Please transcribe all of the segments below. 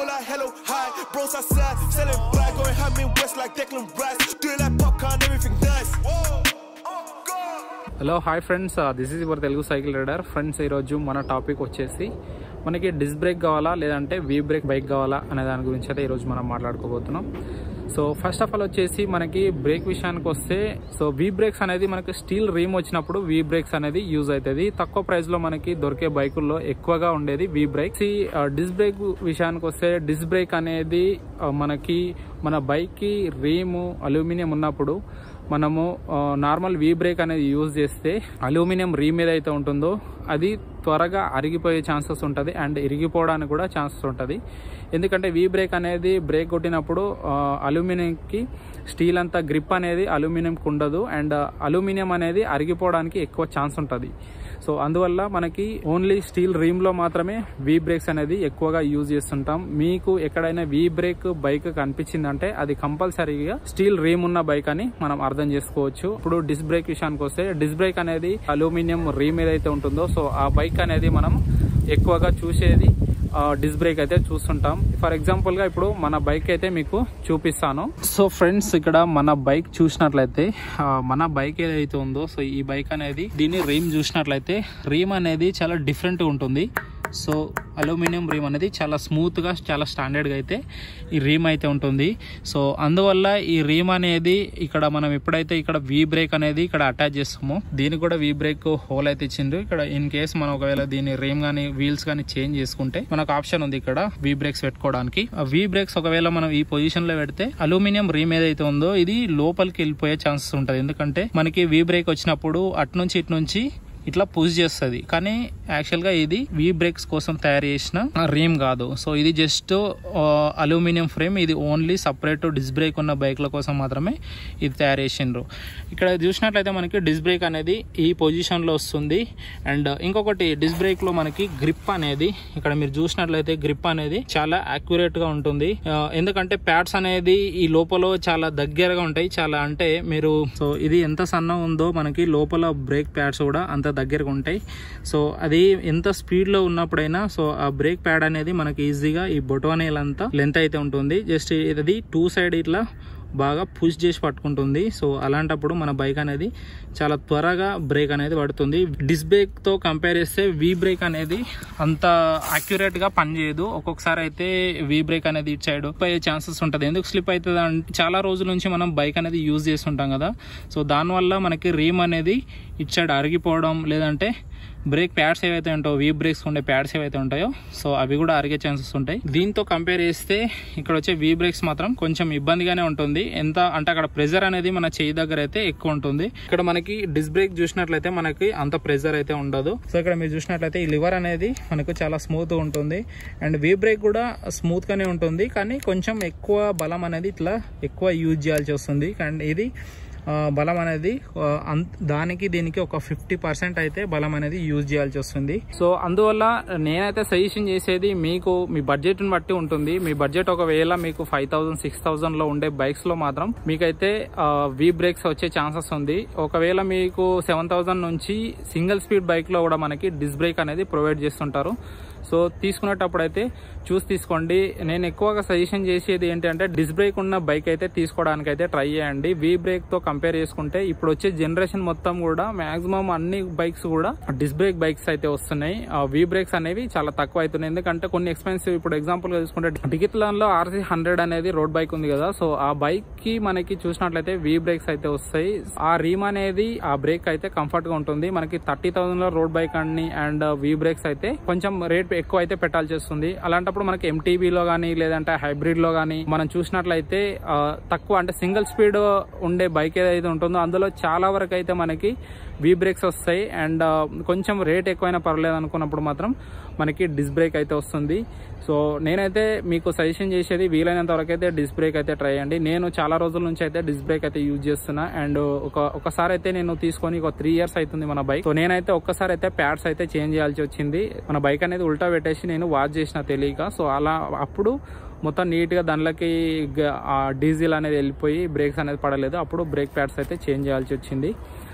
more like hello, hi. Bros outside, selling black, going ham in west like Declan Rice. Do it like popcorn, everything nice. Whoa. Oh, God. Hello hi friends this is your Telugu cycle rider friends ఈరోజు మన topic వచ్చేసి మనకి disc brake కావాలా లేదంటే we break bike కావాలా అనే దాని గురించి అయితే ఈరోజు మనం మాట్లాడుకోబోతున్నాం సో ఫస్ట్ ఆఫ్ ఆల్ వచ్చేసి మనకి బ్రేక్ విషయానికి వస్తే సో వీ బ్రేక్స్ అనేది మనకి స్టీల్ రీమ్ వచ్చినప్పుడు వీ బ్రేక్స్ అనేది యూజ్ అవుతుంది తక్కువ ప్రైస్ లో మనకి దొరికే బైకుల్లో ఎక్కువగా ఉండేది వీ బ్రేక్స్ ఈ డిస్క్ బ్రేక్ విషయానికి వస్తే డిస్క్ బ్రేక్ అనేది ఆ, మనకి మన బైక్ కి రీము అల్యూమినియం ఉన్నప్పుడు మనము ఆ, నార్మల్ వీ బ్రేక్ అనేది యూజ్ చేస్తే అల్యూమినియం రీమ్ ఏదైతే ఉంటుందో అది త్వరగా అరిగిపోయే ఛాన్సెస్ ఉంటుంది అండ్ ఇరిగిపోవడానికి కూడా ఛాన్సెస్ ఉంటుంది ఎందుకంటే వీ బ్రేక్ అనేది బ్రేక్ కొట్టినప్పుడు ఆ, అల్యూమినియంకి స్టీల్ అంతా గ్రిప్ అనేది అల్యూమినియంకి ఉండదు అండ్ అల్యూమినియం అనేది అరిగిపోవడానికి ఎక్కువ ఛాన్స్ ఉంటుంది సో అందువల్ల మనకి ఓన్లీ స్టీల్ రీమ్ లో మాత్రమే వీ బ్రేక్స్ అనేది ఎక్కువగా యూజ్ చేస్తుంటాం మీకు ఎక్కడైనా వీ బ్రేక్ బైక్ కనిపించిందంటే అది కంపల్సరీగా స్టీల్ రీమ్ ఉన్న బైక్ అని మనం అర్థం చేసుకోవచ్చు ఇప్పుడు డిస్క్ బ్రేక్ విషయానికి వస్తే డిస్క్ బ్రేక్ అనేది అల్యూమినియం రీమ్ ఏదైతే ఉంటుందో సో ఆ బైక్ అనేది మనం ఎక్కువగా చూసేది డిస్క్ బ్రేక్ అయితే చూస్తుంటాం ఫర్ ఎగ్జాంపుల్ గా ఇప్పుడు మన బైక్ అయితే మీకు చూపిస్తాను సో ఫ్రెండ్స్ ఇక్కడ మన బైక్ చూసినట్లయితే ఆ, మన బైక్ ఏదైతే ఉందో సో ఈ బైక్ అనేది దీని రీమ్ చూసినట్లయితే రీమ్ అనేది చాలా డిఫరెంట్ ఉంటుంది సో అల్యూమినియం రీమ్ అనేది చాలా స్మూత్గా చాలా స్టాండర్డ్గా అయితే ఈ రీమ్ అయితే ఉంటుంది సో అందువల్ల ఈ రీమ్ అనేది ఇక్కడ మనం ఎప్పుడైతే ఇక్కడ వీ బ్రేక్ అనేది ఇక్కడ అటాచ్ చేస్తామో దీనికి కూడా వీ బ్రేక్ హోల్ అయితే ఇచ్చిండ్రు ఇక్కడ ఇన్ కేస్ మనం ఒకవేళ దీని రీమ్ కానీ వీల్స్ కానీ చేంజ్ చేసుకుంటే మనకు ఆప్షన్ ఉంది ఇక్కడ వీ బ్రేక్స్ పెట్టుకోవడానికి ఆ వీ బ్రేక్స్ ఒకవేళ మనం ఈ పొజిషన్ లో పెడితే అల్యూమినియం రీమ్ ఏదైతే ఉందో ఇది లోపలికి వెళ్ళిపోయే ఛాన్సెస్ ఉంటుంది ఎందుకంటే మనకి వీ బ్రేక్ వచ్చినప్పుడు అటు నుంచి ఇటు నుంచి ఇట్లా పుష్ చేస్తుంది కానీ యాక్చువల్గా ఇది వీ బ్రేక్స్ కోసం తయారు చేసిన రీమ్ కాదు సో ఇది జస్ట్ అల్యూమినియం ఫ్రేమ్ ఇది ఓన్లీ సపరేట్ డిస్ బ్రేక్ ఉన్న బైక్ల కోసం మాత్రమే ఇది తయారు చేసిండ్రు ఇక్కడ చూసినట్లయితే మనకి డిస్ బ్రేక్ అనేది ఈ పొజిషన్లో వస్తుంది అండ్ ఇంకొకటి డిస్ బ్రేక్లో మనకి గ్రిప్ అనేది ఇక్కడ మీరు చూసినట్లయితే గ్రిప్ అనేది చాలా యాక్యురేట్గా ఉంటుంది ఆ, ఎందుకంటే ప్యాడ్స్ అనేది ఈ లోపల చాలా దగ్గరగా ఉంటాయి చాలా అంటే మీరు సో ఇది ఎంత సన్నం ఉందో మనకి లోపల బ్రేక్ ప్యాడ్స్ కూడా అంత దగ్గరగా ఉంటాయి సో అది ఎంత స్పీడ్ లో ఉన్నప్పుడైనా సో ఆ బ్రేక్ ప్యాడ్ అనేది మనకి ఈజీగా ఈ బొటోనేల్ అంతా లెంత్ అయితే ఉంటుంది జస్ట్ ఇది టూ సైడ్ ఇట్లా బాగా పుష్ చేసి పట్టుకుంటుంది సో అలాంటప్పుడు మన బైక్ అనేది చాలా త్వరగా బ్రేక్ అనేది పడుతుంది డిస్ బ్రేక్ తో కంపేర్ చేస్తే వీ బ్రేక్ అనేది అంత అక్యురేట్ గా పనిచేయదు ఒక్కొక్కసారి అయితే వీ బ్రేక్ అనేది ఇటు సైడ్ అయ్యే ఛాన్సెస్ ఉంటుంది ఎందుకు స్లిప్ అవుతుంది అంటే చాలా రోజుల నుంచి మనం బైక్ అనేది యూజ్ చేస్తుంటాం కదా సో దానివల్ల మనకి రీమ్ అనేది ఇటు సైడ్ అరిగిపోవడం లేదంటే బ్రేక్ ప్యాడ్స్ ఏవైతే ఉంటాయో వీ బ్రేక్స్ ఉండే ప్యాడ్స్ ఏవైతే ఉంటాయో సో అవి కూడా అరిగే ఛాన్సెస్ ఉంటాయి దీంతో కంపేర్ చేస్తే ఇక్కడ వచ్చే వీ బ్రేక్స్ మాత్రం కొంచెం ఇబ్బందిగానే ఉంటుంది ఎంత అంటే అక్కడ ప్రెజర్ అనేది మన చేయి దగ్గర అయితే ఎక్కువ ఉంటుంది ఇక్కడ మనకి డిస్ బ్రేక్ చూసినట్లయితే మనకి అంత ప్రెజర్ అయితే ఉండదు సో ఇక్కడ మీరు చూసినట్లయితే ఈ లివర్ అనేది మనకు చాలా స్మూత్ ఉంటుంది అండ్ వీ బ్రేక్ కూడా స్మూత్ గానే ఉంటుంది కానీ కొంచెం ఎక్కువ బలం అనేది ఇట్లా ఎక్కువ యూజ్ చేయాల్సి వస్తుంది అండ్ ఇది ఆ, బలం అనేది ఆ, అన్- దానికి దీనికి ఒక ఫిఫ్టీ పర్సెంట్ అయితే బలం అనేది యూజ్ చేయాల్సి వస్తుంది సో అందువల్ల నేనైతే సజెషన్ చేసేది మీకు మీ బడ్జెట్ ని బట్టి ఉంటుంది మీ బడ్జెట్ ఒకవేళ మీకు ఫైవ్ థౌసండ్ సిక్స్ థౌసండ్ లో ఉండే బైక్స్ లో మాత్రం మీకైతే వీ బ్రేక్స్ వచ్చే ఛాన్సెస్ ఉంది ఒకవేళ మీకు సెవెన్ థౌసండ్ నుంచి సింగిల్ స్పీడ్ బైక్ లో కూడా మనకి డిస్ బ్రేక్ అనేది ప్రొవైడ్ చేస్తుంటారు సో తీసుకునేటప్పుడు అయితే చూసి తీసుకోండి నేను ఎక్కువగా సజెషన్ చేసేది ఏంటంటే డిస్ బ్రేక్ ఉన్న బైక్ అయితే తీసుకోవడానికి అయితే ట్రై చేయండి వీ బ్రేక్ తో కంపేర్ చేసుకుంటే ఇప్పుడు వచ్చే జనరేషన్ మొత్తం కూడా మాక్సిమం అన్ని బైక్స్ కూడా డిస్ బ్రేక్ బైక్స్ అయితే వస్తున్నాయి ఆ వీ బ్రేక్స్ అనేవి చాలా తక్కువ అవుతున్నాయి ఎందుకంటే కొన్ని ఎక్స్పెన్సివ్ ఇప్పుడు ఎగ్జాంపుల్ గా తీసుకుంటే డిగిత్లాన్ లో ఆర్సీ హండ్రెడ్ అనేది రోడ్ బైక్ ఉంది కదా సో ఆ బైక్ కి మనకి చూసినట్లయితే వీ బ్రేక్స్ అయితే వస్తాయి ఆ రీమ్ అనేది ఆ బ్రేక్ అయితే కంఫర్ట్ గా ఉంటుంది మనకి థర్టీ థౌసండ్ లో రోడ్ బైక్ అన్ని అండ్ వీ బ్రేక్స్ అయితే కొంచెం రేట్ ఎక్కువ అయితే పెట్టాల్సి వస్తుంది అలాంటప్పుడు మనకి MTB లో కానీ లేదంటే హైబ్రిడ్ లో కానీ మనం చూసినట్లయితే ఆ, తక్కువ అంటే సింగిల్ స్పీడ్ ఉండే బైక్ ఏదైతే ఉంటుందో అందులో చాలా వరకు అయితే మనకి వీ బ్రేక్స్ వస్తాయి అండ్ కొంచెం రేట్ ఎక్కువైనా పర్లేదు అనుకున్నప్పుడు మాత్రం మనకి డిస్ బ్రేక్ అయితే వస్తుంది సో నేనైతే మీకు సజెషన్ చేసేది వీలైనంత వరకు అయితే డిస్ బ్రేక్ అయితే ట్రై చేయండి నేను చాలా రోజుల నుంచి అయితే డిస్ బ్రేక్ అయితే యూజ్ చేస్తున్నా అండ్ ఒక ఒకసారి అయితే నేను తీసుకొని ఒక త్రీ ఇయర్స్ అవుతుంది మన బైక్ సో నేనైతే ఒక్కసారి అయితే ప్యాడ్స్ అయితే చేంజ్ చేయాల్సి వచ్చింది మన బైక్ అనేది ఉల్టా పెట్టేసి నేను వాచ్ చేసిన తెలియక సో అలా అప్పుడు మొత్తం నీట్గా దానిలోకి గ- ఆ డీజిల్ అనేది వెళ్ళిపోయి బ్రేక్స్ అనేది పడలేదు అప్పుడు బ్రేక్ ప్యాడ్స్ అయితే చేంజ్ చేయాల్సి వచ్చింది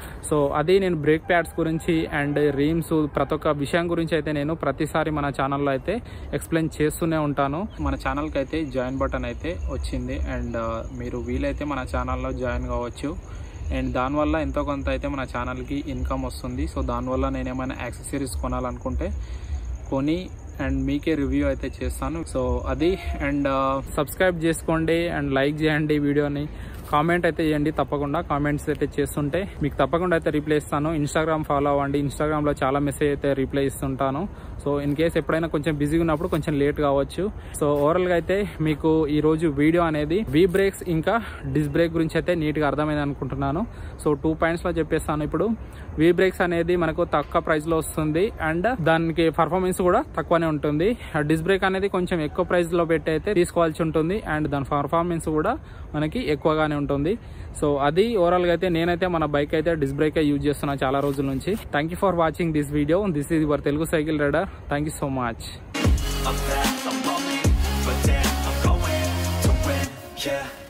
సో అది నేను బ్రేక్ ప్యాడ్స్ గురించి అండ్ రీమ్స్ ప్రతి ఒక్క విషయం గురించి అయితే నేను ప్రతిసారి మన ఛానల్లో అయితే ఎక్స్ప్లెయిన్ చేస్తూనే ఉంటాను మన ఛానల్కి అయితే జాయిన్ బటన్ అయితే వచ్చింది అండ్ మీరు వీలైతే మన ఛానల్లో జాయిన్ కావచ్చు అండ్ దానివల్ల ఎంతో కొంత అయితే మన ఛానల్కి ఇన్కమ్ వస్తుంది సో దానివల్ల నేను ఏమైనా యాక్సెసరీస్ కొనాలనుకుంటే కొని అండ్ మీకే రివ్యూ అయితే చేస్తాను సో అది అండ్ సబ్స్క్రైబ్ చేసుకోండి అండ్ లైక్ చేయండి వీడియోని కామెంట్ అయితే చేయండి తప్పకుండా కామెంట్స్ అయితే చేస్తుంటే మీకు తప్పకుండా అయితే రిప్లై ఇస్తాను ఇన్స్టాగ్రామ్ ఫాలో అవ్వండి ఇన్స్టాగ్రామ్లో చాలా మెసేజ్ అయితే రిప్లై ఇస్తుంటాను సో ఇన్ కేస్ ఎప్పుడైనా కొంచెం బిజీగా ఉన్నప్పుడు కొంచెం లేట్ కావచ్చు సో ఓవరాల్గా అయితే మీకు ఈ రోజు వీడియో అనేది వీ బ్రేక్స్ ఇంకా డిస్ బ్రేక్ గురించి అయితే నీట్గా అర్థమైంది అనుకుంటున్నాను సో టూ పాయింట్స్లో చెప్పేస్తాను ఇప్పుడు వీ బ్రేక్స్ అనేది మనకు తక్కువ ప్రైస్లో వస్తుంది అండ్ దానికి పర్ఫార్మెన్స్ కూడా తక్కువనే ఉంటుంది డిస్ బ్రేక్ అనేది కొంచెం ఎక్కువ ప్రైస్లో పెట్టి అయితే తీసుకోవాల్సి ఉంటుంది అండ్ దాని పర్ఫార్మెన్స్ కూడా మనకి ఎక్కువగానే ఉంటుంది సో అది ఓవరాల్గా అయితే నేనైతే మన బైక్ అయితే డిస్ బ్రేక్ యూజ్ చేస్తున్నా చాలా రోజుల నుంచి thank for watching this video this is your Telugu cycle rider thank so much I'm fast, I'm rolling, but damn, I'm going to win, yeah.